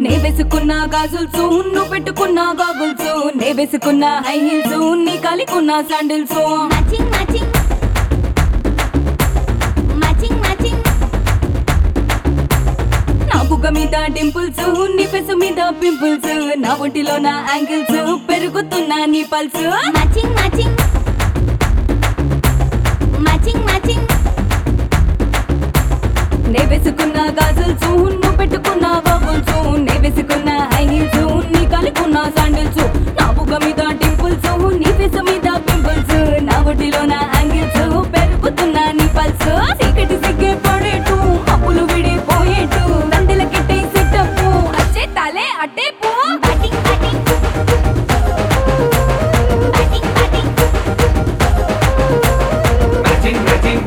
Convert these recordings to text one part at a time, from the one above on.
నే వేసుకున్న గాజుల్స్ నువ్వు పెట్టుకున్న గాగుల్స్ నే వేసుకున్న హై హీల్స్ నీ కలికున్న sandals matching matching matching matching నా బుగ్గ మీద డింపుల్స్ నీ ఫెస్ మీద పింపుల్స్ నా ఒంటిలో నా యాంగిల్స్ పెరుగుతున్నా నీ pulse matching matching matching matching నే వేసుకున్న గాజుల్స్ నువ్వు పెట్టుకున్న గాగుల్స్ నే వేసుకున్న హై హీల్స్ నీ కలికున్న శాండిల్స్ నా బుగ్గ మీద డింపుల్స్ నీ ఫెస్ మీద పింపుల్స్ నా ఒంటిలో నా యాంగిల్స్ పెరుగుతున్నా నీ పల్స్ చీకటి సిగ్గే పడేటు అప్పులు విడిపోయేటు దండల కిట్టే సిట్టపు అచ్చే తలే అట్టే పో batting batting batting batting Matching, matching.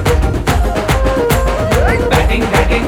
Batting, batting.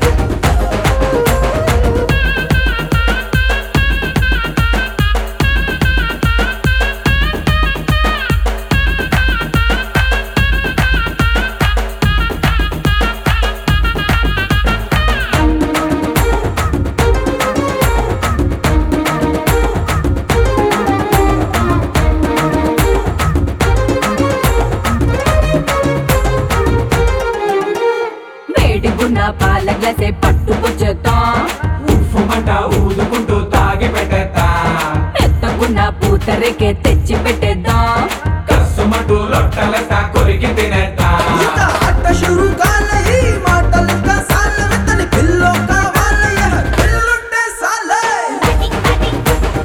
వేడిగున్న పాల గ్లాసే పట్టు పుచ్చుతా ఉఫ్ఫుమంట ఊదుకుంటూ తాగి పెట్టేద్దా ఎత్తకున్న పూతరేకే తెచ్చి పెట్టేద్దాం కస్సుమంటూ లొట్టలెత్తా కొరికి తినేద్దా ఇక ఆట షురు కాలే మాటలింకా సాలే వెతని పిల్లో కావాలే యహ పిల్లుంటే సాలే batting batting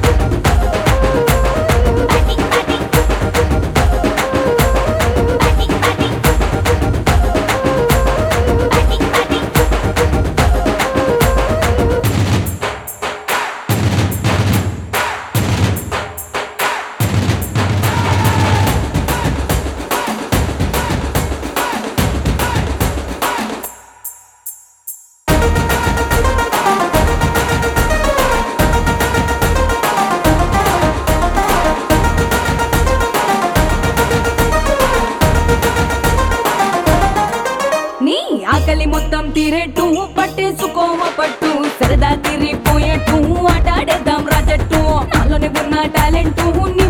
batting batting batting batting batting batting నీ ఆకలి మొత్తం తీరేట్టు పట్టేసుకోవ పట్టు సరదా తిరిగిపోయేట్టు ఆటాడేద్దాం రాజట్టు నాలోనే ఉన్న టాలెంట్ నీ